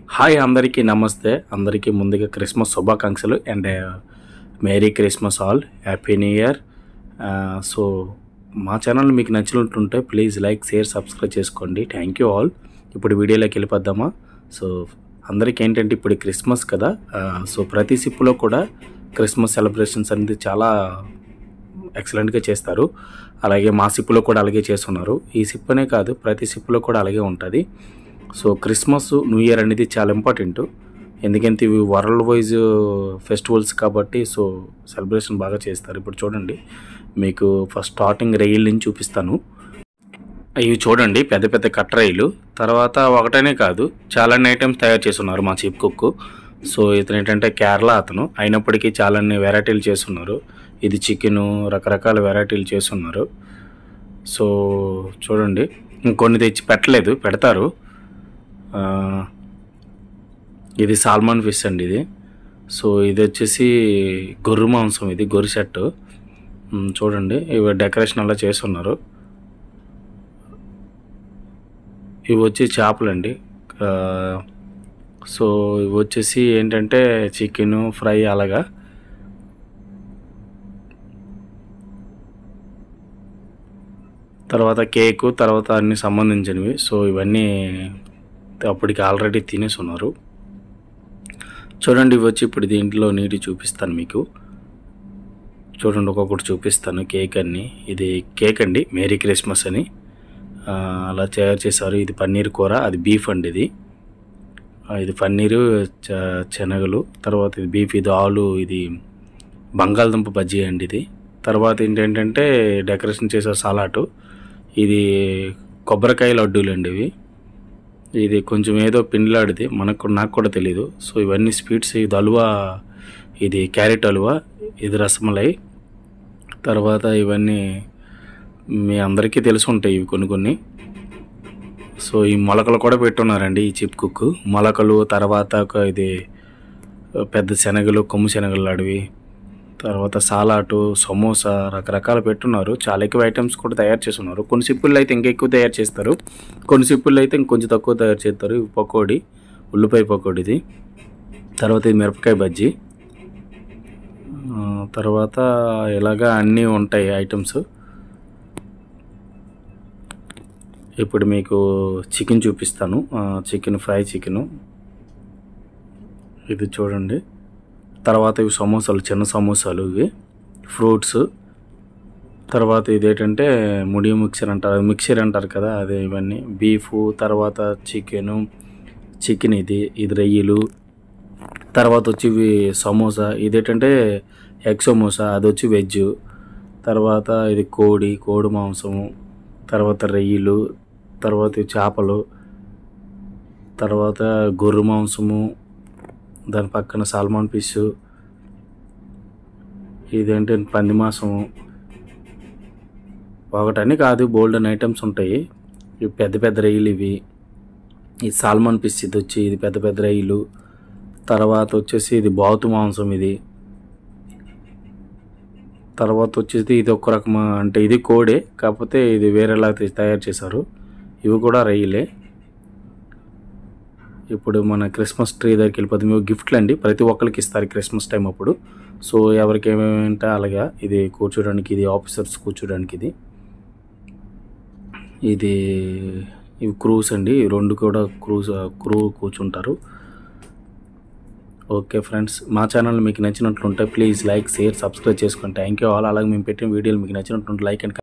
hi అందరికీ నమస్తే అందరికీ ముందుగా క్రిస్మస్ శుభాకాంక్షలు and merry Christmas all happy new year so మా ఛానల్ మీకు నచ్చినట్టుంటే ప్లీజ్ లైక్ షేర్ సబ్స్క్రైబ్ చేసుకోండి థ్యాంక్ యూ ఆల్ ఇప్పుడు వీడియోలోకి వెళ్ళిపోద్దామా సో అందరికీ ఏంటంటే ఇప్పుడు క్రిస్మస్ కదా సో ప్రతి సిప్పులో కూడా క్రిస్మస్ సెలబ్రేషన్స్ అనేది చాలా ఎక్సలెంట్గా చేస్తారు అలాగే మా సిప్పులో కూడా అలాగే చేస్తున్నారు ఈ సిప్ అనే కాదు ప్రతి సిప్పులో కూడా అలాగే ఉంటుంది సో క్రిస్మస్ న్యూ ఇయర్ అనేది చాలా ఇంపార్టెంట్ ఎందుకంటే ఇవి వరల్డ్ వైజ్ ఫెస్టివల్స్ కాబట్టి సో సెలబ్రేషన్ బాగా చేస్తారు ఇప్పుడు చూడండి మీకు ఫస్ట్ స్టార్టింగ్ రైల్ నుంచి చూపిస్తాను ఇవి చూడండి పెద్ద పెద్ద కట్ట రైలు తర్వాత ఒకటనే కాదు చాలా ఐటమ్స్ తయారు చేస్తున్నారు మా చీఫ్ కుక్ సో ఇతను ఏంటంటే కేరళ అతను అయినప్పటికీ చాలా వెరైటీలు చేస్తున్నారు ఇది చికెను రకరకాల వెరైటీలు చేస్తున్నారు సో చూడండి ఇంకొన్ని తెచ్చి పెట్టలేదు పెడతారు ఆ, ఇది సాల్మాన్ ఫిష్ అండి ఇది సో ఇది వచ్చేసి గొర్రె మాంసం ఇది గొర్రె సెట్ ఉమ్, చూడండి ఇవి డెకరేషన్ అలా చేస్తున్నారు ఇవి వచ్చి చేపలండి ఆ, సో ఇవి వచ్చేసి ఏంటంటే చికెన్ ఫ్రై అలాగా తర్వాత కేకు తర్వాత అన్ని సంబంధించినవి సో ఇవన్నీ అప్పటికి ఆల్రెడీ తినేసి ఉన్నారు చూడండి ఇవి వచ్చి ఇప్పుడు దీంట్లో నీటి చూపిస్తాను మీకు చూడండి ఒక్కొక్కటి చూపిస్తాను కేక్ అన్ని ఇది కేక్ అండి మేరీ క్రిస్మస్ అని ఆ, అలా తయారు చేశారు ఇది పన్నీర్ కూర అది బీఫ్ అండి ఇది ఆ, ఇది పన్నీరు చ- శనగలు తర్వాత ఇది బీఫ్ ఇది ఆలు ఇది బంగాళదుంప బజ్జీ అండి ఇది తర్వాత ఏంటంటే డెకరేషన్ చేసే సలాటు ఇది కొబ్బరికాయ లడ్డూలు అండి ఇవి ఇది కొంచెం ఏదో పిండిలాడిది మనకు నాకు కూడా తెలియదు సో ఇవన్నీ స్వీట్స్ ఇది హల్వా ఇది క్యారెట్ హల్వా ఇది రసమలై తర్వాత ఇవన్నీ మీ అందరికీ తెలిసి ఉంటాయి ఇవి కొన్ని కొన్ని సో ఈ మొలకలు కూడా పెట్టున్నారండి ఈ చిప్ కుక్ మొలకలు తర్వాత ఒక ఇది పెద్ద శనగలు కొమ్ము శనగలు అడివి తర్వాత సాలాటు సమోసా రకరకాల పెట్టున్నారు చాలా ఎక్కువ ఐటమ్స్ కూడా తయారు చేస్తున్నారు కొన్ని సిప్పుల్లో అయితే ఇంకా ఎక్కువ తయారు చేస్తారు కొన్ని సిప్పుల్లో అయితే ఇంకొంచెం తక్కువ తయారు చేస్తారు ఇవి పకోడీ ఉల్లిపాయ పకోడీది తర్వాత ఇది మిరపకాయ బజ్జీ ఆ, తర్వాత ఇలాగా అన్నీ ఉంటాయి ఐటమ్స్ ఇప్పుడు మీకు చికెన్ చూపిస్తాను చికెన్ ఫ్రై చికెను ఇది చూడండి తర్వాత ఇవి సమోసాలు చిన్న సమోసాలు ఇవి ఫ్రూట్స్ తర్వాత ఇదేంటంటే ముడి మిక్చర్ అంటారు మిక్చర్ అంటారు కదా అదే ఇవన్నీ బీఫ్ తర్వాత చికెను చికెన్ ఇది ఇది రొయ్యలు తర్వాత వచ్చి ఇవి సమోసా ఇదేంటంటే ఎగ్ సమోసా అది వచ్చి వెజ్ తర్వాత ఇది కోడి కోడి మాంసము తర్వాత రొయ్యలు తర్వాత ఈ చేపలు తర్వాత గొర్రె మాంసము దాని పక్కన సాల్మాన్ ఫిష్ ఇదేంటి పంది మాంసము ఒకటని కాదు బోల్డెన్ ఐటమ్స్ ఉంటాయి ఇవి పెద్ద పెద్ద రొయ్యలు ఇవి ఈ సాల్మాన్ ఫిష్ ఇది వచ్చి ఇది పెద్ద పెద్ద రొయ్యలు తర్వాత వచ్చేసి ఇది బాతు మాంసం ఇది తర్వాత వచ్చేసి ఇది ఒక రకం అంటే ఇది కోడే కాకపోతే ఇది వేరేలా తీ- తయారు చేశారు ఇవి కూడా రొయ్యలే ఇప్పుడు మన క్రిస్మస్ ట్రీ దగ్గరికి వెళ్ళిపోతే మేము గిఫ్ట్లు అండి ప్రతి ఒక్కరికి ఇస్తారు క్రిస్మస్ టైం అప్పుడు సో ఎవరికి ఏమేమి ఉంటే అలాగా ఇది కూర్చోడానికి ఇది ఆఫీసర్స్ కూర్చోడానికి ఇది ఇది ఇవి క్రూస్ అండి ఈ రెండు కూడా క్రూస్ క్రూ కూర్చుంటారు ఓకే ఫ్రెండ్స్ మా ఛానల్ మీకు నచ్చినట్లుంటే ప్లీజ్ లైక్ షేర్ సబ్స్క్రైబ్ చేసుకోండి థ్యాంక్ యూ ఆల్ అలాగే మేము పెట్టిన వీడియోలు మీకు నచ్చినట్టుంటే లైక్ అండ్